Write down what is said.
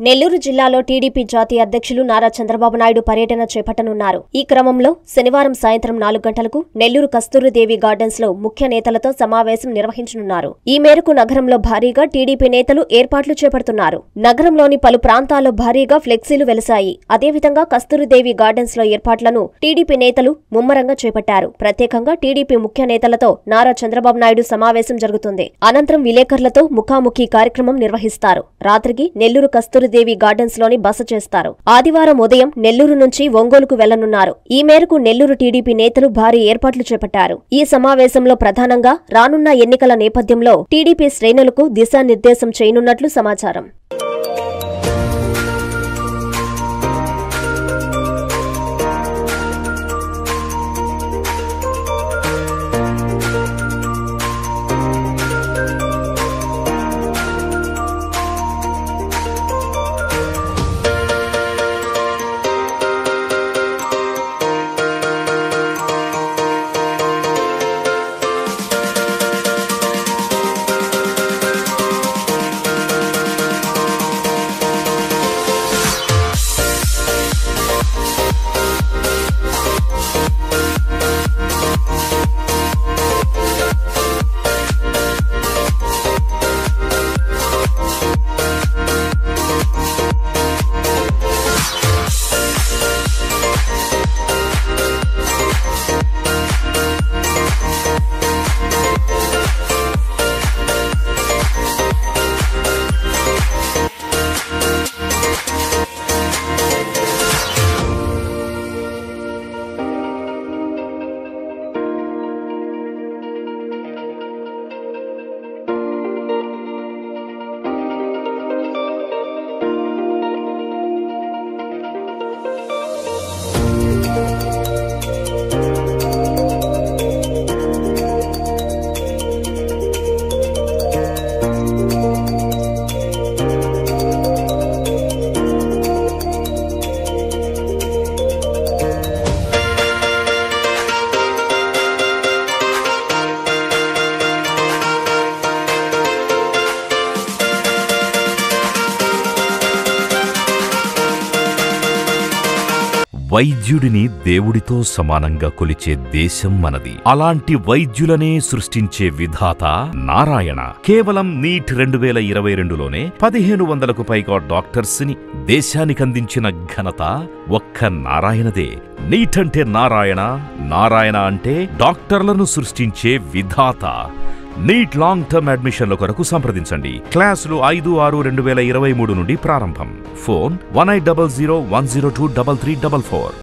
నెల్లూరు జిల్లాలో టీడీపీ జాతీయ అధ్యక్షులు నారా చంద్రబాబు నాయుడు పర్యటన చేపట్టనున్నారు ఈ క్రమంలో శనివారం సాయంత్రం నాలుగు గంటలకు నెల్లూరు కస్తూరిదేవి గార్డెన్స్ లో ముఖ్య నేతలతో సమావేశం నిర్వహించనున్నారు ఈ మేరకు నగరంలో భారీగా టీడీపీ నేతలు ఏర్పాట్లు చేపడుతున్నారు నగరంలోని పలు ప్రాంతాల్లో భారీగా ఫ్లెక్సీలు వెలసాయి అదేవిధంగా కస్తూరిదేవి గార్డెన్స్ లో ఏర్పాట్లను టీడీపీ నేతలు ముమ్మరంగా చేపట్టారు ప్రత్యేకంగా టీడీపీ ముఖ్య నేతలతో నారా చంద్రబాబు నాయుడు సమావేశం జరుగుతుంది అనంతరం విలేకరులతో ముఖాముఖి కార్యక్రమం నిర్వహిస్తారు రాత్రికి నెల్లూరు కస్తూరిదేవి గార్డెన్స్ లోని బస చేస్తారు ఆదివారం ఉదయం నెల్లూరు నుంచి ఒంగోలుకు వెళ్లనున్నారు ఈ మేరకు నెల్లూరు టీడీపీ నేతలు భారీ ఏర్పాట్లు చేపట్టారు ఈ సమావేశంలో ప్రధానంగా రానున్న ఎన్నికల నేపథ్యంలో టీడీపీ శ్రేణులకు దిశానిర్దేశం చేయనున్నట్లు సమాచారం వైద్యుడిని దేవుడితో సమానంగా కొలిచే దేశం మనది అలాంటి వైద్యులనే సృష్టించే విధాత నారాయణ కేవలం నీట్ రెండు వేల ఇరవై రెండులోనే పదిహేను వందలకు పైగా డాక్టర్స్ ని దేశానికందించిన ఘనత ఒక్క నారాయణదే నీట్ అంటే నారాయణ నారాయణ అంటే డాక్టర్లను సృష్టించే విధాత నీట్ లాంగ్ టర్మ్ అడ్మిషన్ల కొరకు సంప్రదించండి క్లాసులు ఐదు ఆరు రెండు వేల ఇరవై మూడు నుండి ప్రారంభం phone one eight double zero one zero two double three double four